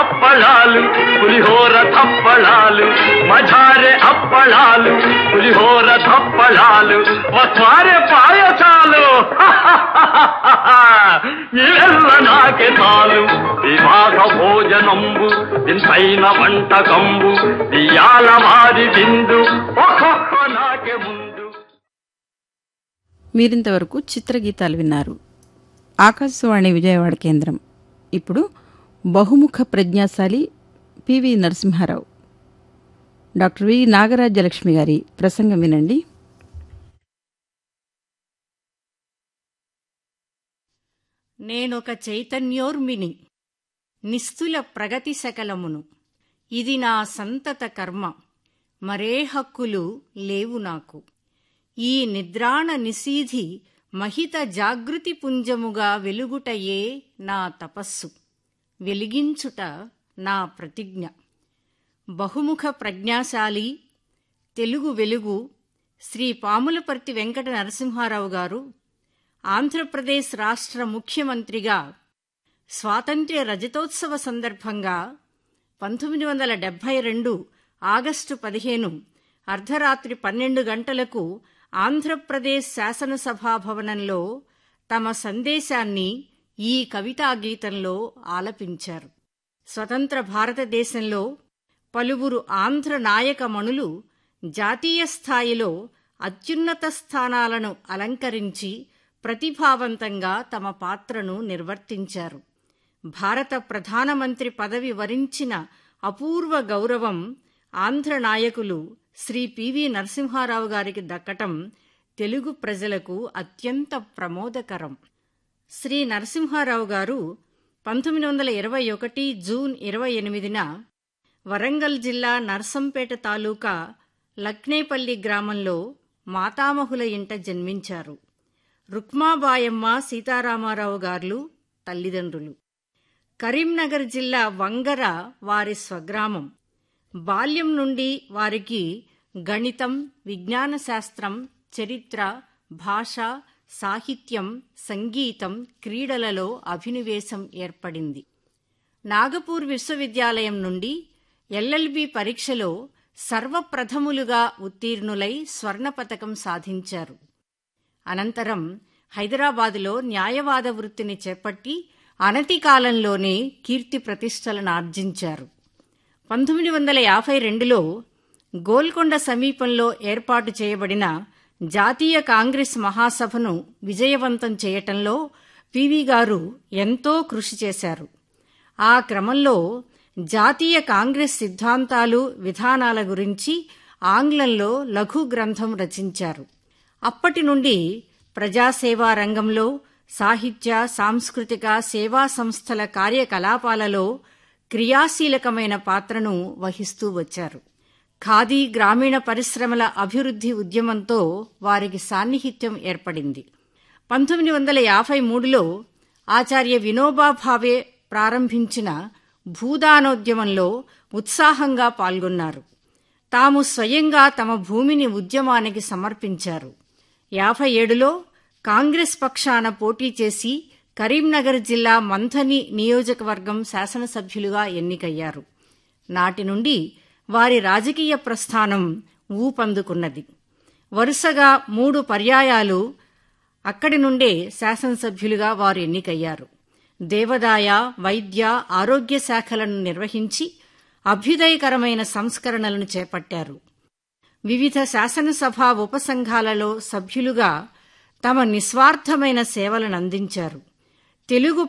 అప్పళాలు పులిహోర తప్పళాలు మజారే అప్పళాలు పులిహోర తప్పళాలు వస్వారే పాయసాలు ఇవెల్ల నాకే చాలు వివాహ భోజనంబు దింపైన వంటకంబు దియాల వారి విందు ఒక్కొక్క నాకే ముందు మీరింతవరకు చిత్రగీతాలు విన్నారు ఆకాశవాణి విజయవాడ కేంద్రం ఇప్పుడు బహుముఖ ప్రజ్ఞాశాలి P V Narasimha Rao doctor V Nagarajyalakshmi garu ప్రసంగం వినండి నేనొక చైతన్యోర్మిని నిస్తుల ప్రగతి సకలమును ఇది నా సంతత కర్మ మరే హక్కులు లేవు నాకు ఈ నిద్రాణ నిశీధి మహిత జాగృతి పుంజముగా వెలుగుటయే నా తపస్సు వెలిగించుట నా ప్రతిజ్ఞ బహుముఖ ప్రజ్ఞాశాలి తెలుగు వెలుగు శ్రీ పాములపర్తి వెంకట నరసింహారావు గారు ఆంధ్రప్రదేశ్ రాష్ట్ర ముఖ్యమంత్రిగా స్వాతంత్ర్య రజతోత్సవ సందర్భంగా పంతొమ్మిది వందల డెబ్బై రెండు ఆగస్టు పదిహేను అర్ధరాత్రి పన్నెండు గంటలకు ఆంధ్రప్రదేశ్ శాసనసభా భవనంలో తమ సందేశాన్ని ఈ కవితా గీతంలో ఆలపించారు స్వతంత్ర భారతదేశంలో పలువురు ఆంధ్ర నాయకమణులు జాతీయ స్థాయిలో అత్యున్నత స్థానాలను అలంకరించి ప్రతిభావంతంగా తమ పాత్రను నిర్వర్తించారు భారత ప్రధానమంత్రి పదవి వరించిన అపూర్వ గౌరవం ఆంధ్ర నాయకులు శ్రీ పివి నరసింహారావు గారికి దక్కటం తెలుగు ప్రజలకు అత్యంత ప్రమోదకరం శ్రీ నరసింహారావు గారు పంతొమ్మిది వందల ఇరవై ఒకటి జూన్ ఇరవై ఎనిమిదిన వరంగల్ జిల్లా నర్సంపేట తాలూకా లక్నేపల్లి గ్రామంలో మాతామహుల ఇంట జన్మించారు రుక్మాబాయమ్మ సీతారామారావు గారు తల్లిదండ్రులు కరీంనగర్ జిల్లా వంగర వారి స్వగ్రామం బాల్యం నుండి వారికి గణితం విజ్ఞాన శాస్త్రం చరిత్ర భాష సాహిత్యం సంగీతం క్రీడలలో అభినివేశం ఏర్పడింది నాగపూర్ విశ్వవిద్యాలయం నుండి ఎల్ఎల్బి పరీక్షలో సర్వప్రథములుగా ఉత్తీర్ణులై స్వర్ణ పతకం సాధించారు అనంతరం హైదరాబాదులో న్యాయవాద వృత్తిని చేపట్టి అనతి కాలంలోనే కీర్తి ప్రతిష్టలను ఆర్జించారు పంతొమ్మిది వందల యాభై రెండులో గోల్కొండ సమీపంలో ఏర్పాటు చేయబడిన జాతీయ కాంగ్రెస్ మహాసభను విజయవంతం చేయటంలో పివి గారు ఎంతో కృషి చేశారు ఆ క్రమంలో జాతీయ కాంగ్రెస్ సిద్ధాంతాలు విధానాల గురించి ఆంగ్లంలో లఘు గ్రంథం రచించారు అప్పటి నుండి ప్రజాసేవా రంగంలో సాహిత్య సాంస్కృతిక సేవా సంస్థల కార్యకలాపాలలో క్రియాశీలకమైన పాత్రను వహిస్తూ వచ్చారు ఖాదీ గ్రామీణ పరిశ్రమల అభివృద్ధి ఉద్యమంతో వారికి సాన్నిహిత్యం ఏర్పడింది పంతొమ్మిది వందల యాభై మూడులో ఆచార్య వినోబా భావే ప్రారంభించిన భూదానోద్యమంలో ఉత్సాహంగా పాల్గొన్నారు తాము స్వయంగా తమ భూమిని ఉద్యమానికి సమర్పించారు యాభై ఏడులో కాంగ్రెస్ పక్షాన పోటీ చేసి కరీంనగర్ జిల్లా మంథని నియోజకవర్గం శాసనసభ్యులుగా ఎన్నికయ్యారు నాటి నుండి వారి రాజకీయ ప్రస్థానం ఊపందుకున్నది వరుసగా మూడు పర్యాయాలు అక్కడి నుండే శాసనసభ్యులుగా వారు ఎన్నికయ్యారు దేవదాయ వైద్య ఆరోగ్య శాఖలను నిర్వహించి అభ్యుదయకరమైన సంస్కరణలను చేపట్టారు వివిధ శాసనసభ ఉపసంఘాలలో సభ్యులుగా తమ నిస్వార్థమైన సేవలను అందించారు తెలుగు